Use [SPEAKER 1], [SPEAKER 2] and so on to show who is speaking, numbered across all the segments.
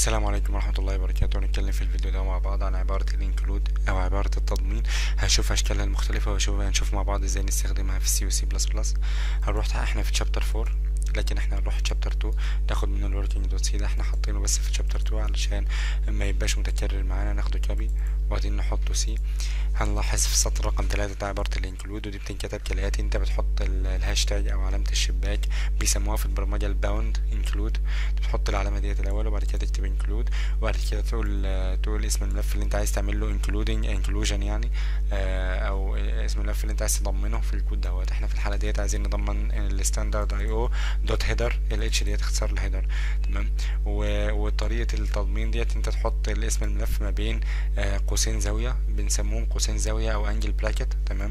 [SPEAKER 1] السلام عليكم ورحمة الله وبركاته هنتكلم في الفيديو ده مع بعض عن عبارة الانكلود أو عبارة التضمين هنشوف أشكالها المختلفة وهنشوف هنشوف مع بعض ازاي نستخدمها في السي وسي بلس بلس هنروح احنا في تشابتر 4 لكن احنا هنروح تشابتر 2 ناخد منه الوركينج دوت سي ده احنا حاطينه بس في تشابتر 2 علشان ما يبقاش متكرر معانا ناخده كوبي وبعدين نحطه سي هنلاحظ في السطر رقم 3 ده عبارة الانكلود ودي بتنكتب كالآتي انت بتحط ال- الهاشتاج او علامة الشباك بيسموها في البرمجة الباوند انكلود بتحط العلامة ديت الأول وبعد كده تكتب انكلود وبعد كده تقول تقول اسم الملف اللي انت عايز تعمل له انكلودنج انكلوجن يعني آه، او اسم الملف اللي انت عايز تضمنه في الكود دوت احنا في الحالة ديت عايزين نضمن الستاندرد اي او دوت هيدر ال اتش ديت اختصار الهيدر تمام و- وطريقة التضمين ديت انت تحط الاسم الملف ما بين آه، قوسين زاوية بنسموهم قوسين زاوية او انجل براكت تمام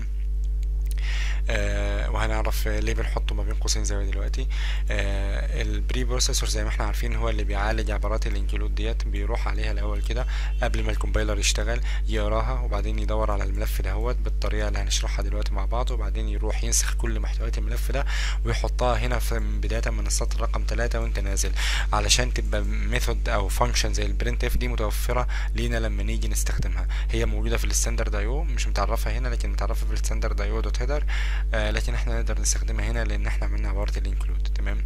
[SPEAKER 1] آه وهنعرف ليه بنحطه ما بين قوسين زاوية دلوقتي آه البري بروسيسور زي ما احنا عارفين هو اللي بيعالج عبارات الانكلود ديت بيروح عليها الاول كده قبل ما الكومبايلر يشتغل يقراها وبعدين يدور على الملف دهوت بالطريقه اللي هنشرحها دلوقتي مع بعض وبعدين يروح ينسخ كل محتويات الملف ده ويحطها هنا في بدايه من السطر رقم 3 وانت نازل علشان تبقى ميثود او فانكشن زي البرنت اف دي متوفره لينا لما نيجي نستخدمها هي موجوده في الستاندرد اي او مش متعرفه هنا لكن متعرفه في الستاندرد اي او دوت هيدر آه لكن احنا نقدر نستخدمها هنا لان احنا عملنا عبارة الانكلود تمام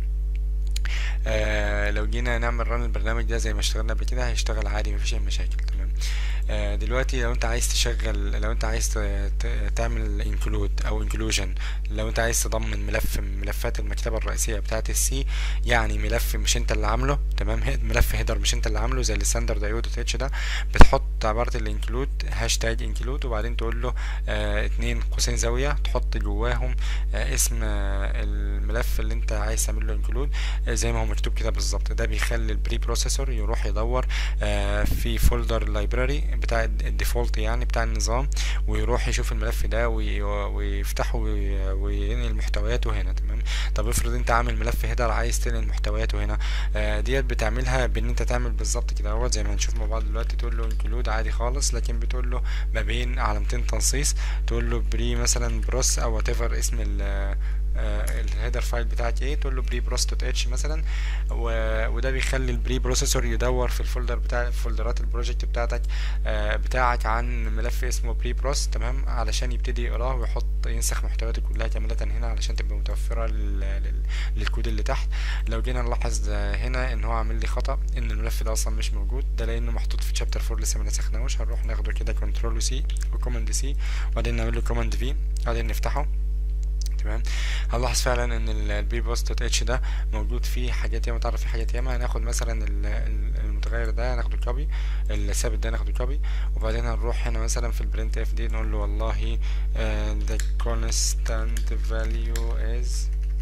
[SPEAKER 1] آه لو جينا نعمل ران البرنامج ده زي ما اشتغلنا قبل كده هيشتغل عادي مفيش اي مشاكل تمام آه دلوقتي لو انت عايز تشغل لو انت عايز ت- ت- تعمل انكلود او انكلوجن لو انت عايز تضمن ملف من ملفات المكتبة الرئيسية بتاعة السي يعني ملف مش انت اللي عامله تمام هي- ملف هيدر مش انت اللي عامله زي الستاندرد ايو دوت اتش ده بتحط عبارة الانكلود هاشتاج انكلود وبعدين تقول له آه اتنين قوسين زاوية تحط جواهم آه اسم آه الملف اللي انت عايز تعمل له انكلود آه زي ما هو مكتوب كده بالظبط ده بيخلي البري بروسيسور يروح يدور آه في فولدر اللايبراري بتاع الديفولت يعني بتاع النظام ويروح يشوف الملف ده وي- ويفتحه وي- وينقل محتوياته هنا تمام طب افرض انت عامل ملف هيدر عايز تنقل محتوياته هنا آه ديت بتعملها بان انت تعمل بالظبط كده اهوت زي ما هنشوف مع بعض دلوقتي تقول له انكلود عادي خالص لكن بتقول له ما بين علامتين تنصيص تقول له بري مثلا بروس او وات ايفر اسم ال الهيدر فايل بتاعك ايه تقول له بري بروس دوت اتش مثلا و- وده بيخلي البري بروسيسور يدور في الفولدر بتاع فولدرات البروجكت بتاعتك آه، بتاعك عن ملف اسمه بري بروس تمام علشان يبتدي يقراه ويحط ينسخ محتوياته كلها كاملة هنا علشان تبقى متوفرة لل- لل- للكود اللي تحت لو جينا نلاحظ آه، هنا ان هو عامل لي خطأ ان الملف ده اصلا مش موجود ده لانه محطوط في شابتر 4 لسه ما نسخناهوش هنروح ناخده كده كنترول سي وكوماند سي وبعدين نعمل له كوماند في بعدين نفتحه تمام هنلاحظ فعلا ان البي بوست دوت اتش ده موجود فيه حاجات ياما تعرف فيه حاجات ياما هناخد مثلا ال- ال- المتغير ده هناخده كوبي الثابت ده هناخده كوبي وبعدين هنروح هنا مثلا في البرنت اف دي نقول له والله آه، the constant value is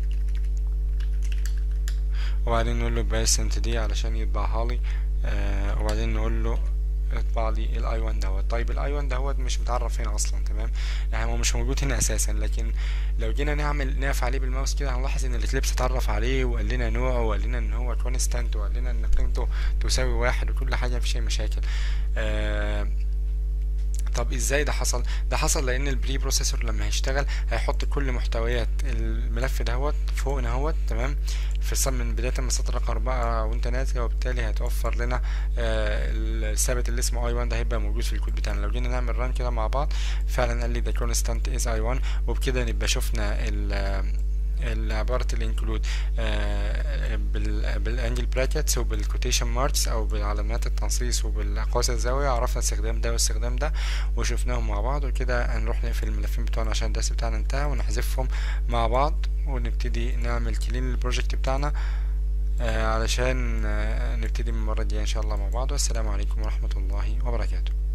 [SPEAKER 1] وبعدين نقول له percent دي علشان يطبعها لي آه، وبعدين نقول له اطبع لي الاي 1 دوت طيب الاي 1 دوت مش متعرف هنا اصلا تمام يعني هو مش موجود هنا اساسا لكن لو جينا نعمل نقف عليه بالماوس كده هنلاحظ ان الاكليبس اتعرف عليه وقال لنا نوعه وقال لنا ان هو كونستانت وقال لنا ان قيمته تساوي واحد وكل حاجه مفيش اي مشاكل آه طب ازاي ده حصل ده حصل لان البري بروسيسور لما هيشتغل هيحط كل محتويات الملف دهوت فوق اهوت تمام في الصم من بدايه من السطر رقم أربعة وانت نازل وبالتالي هيتوفر لنا آه الثابت اللي اسمه اي 1 ده هيبقى موجود في الكود بتاعنا لو جينا نعمل ران كده مع بعض فعلا قال لي ده كونستانت از اي 1 وبكده نبقى شفنا ال عبارة الانكلود بالانجل براكتس وبالكوتيشن ماركس او بالعلامات التنصيص وبالقوس الزاوية عرفنا استخدام ده واستخدام ده وشفناهم مع بعض وكده هنروح نقفل الملفين بتوعنا عشان الدرس بتاعنا انتهى ونحذفهم مع بعض ونبتدي نعمل كلين للبروجكت بتاعنا آه، علشان آه، نبتدي من المرة الجاية ان شاء الله مع بعض والسلام عليكم ورحمة الله وبركاته